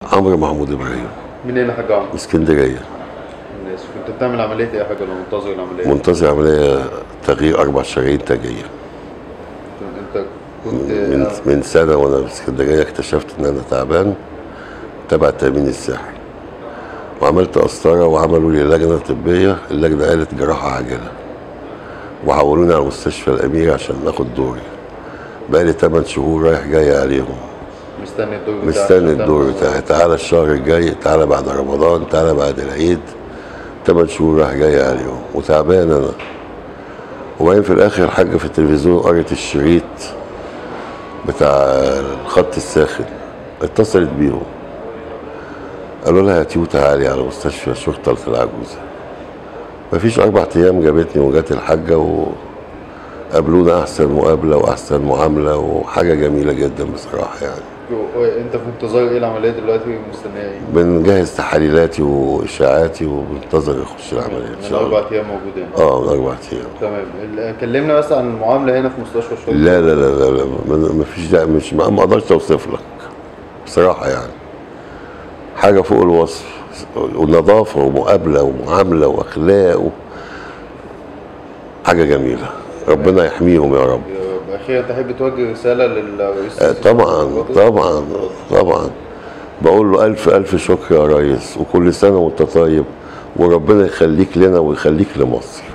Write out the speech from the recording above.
عمرو محمود ابراهيم منين يا حاج عمرو؟ اسكندريه الناس كنت بتعمل عمليه ايه يا حاج ولا منتظر العمليه؟ منتظر عمليه تغيير اربع شرايين تاجيه انت كنت من آه، من سنه وانا في اسكندريه اكتشفت ان انا تعبان تبع التامين الصحي وعملت قسطره وعملوا لي لجنه طبيه اللجنه قالت جراحه عاجله وحولوني على مستشفى الامير عشان ناخد دوري بقالي 8 شهور رايح جاي عليهم مستني الدور بتاعك مستني عشان الدور تعمل- بتاعي تعالى الشهر الجاي تعالى بعد رمضان تعالى بعد العيد تمن شهور راح جاي عليهم وتعبان انا وبعدين في الاخر الحاجه في التلفزيون قرت الشريط بتاع الخط الساخن اتصلت بيهم قالوا لها يا تيو تعالي على مستشفى شرطه العجوزه مفيش اربع ايام جابتني وجات الحاجه وقابلونا احسن مقابله واحسن معامله وحاجه جميله جدا بصراحه يعني و- انت في انتظار ايه العمليه دلوقتي مستنيه ايه؟ بنجهز تحاليلاتي واشاعاتي وبننتظر اخش العمليه ان من شاء الله اربع ايام موجودين اه من اربع ايام تمام ال- كلمنا بس عن المعامله هنا في مستشفى الشرطه لا لا لا لا, لا ما- ما فيش ده مش ما ما اقدرش اوصف لك بصراحه يعني حاجه فوق الوصف ونظافه ومقابله ومعامله واخلاق و... حاجه جميله ربنا يحميهم يا رب يا- اخيرا تحب توجه رساله للرئيس آه، السيسي؟ طبعا طبعا طبعا بقول له الف الف شكر يا ريس وكل سنه وانت طيب وربنا يخليك لنا ويخليك لمصر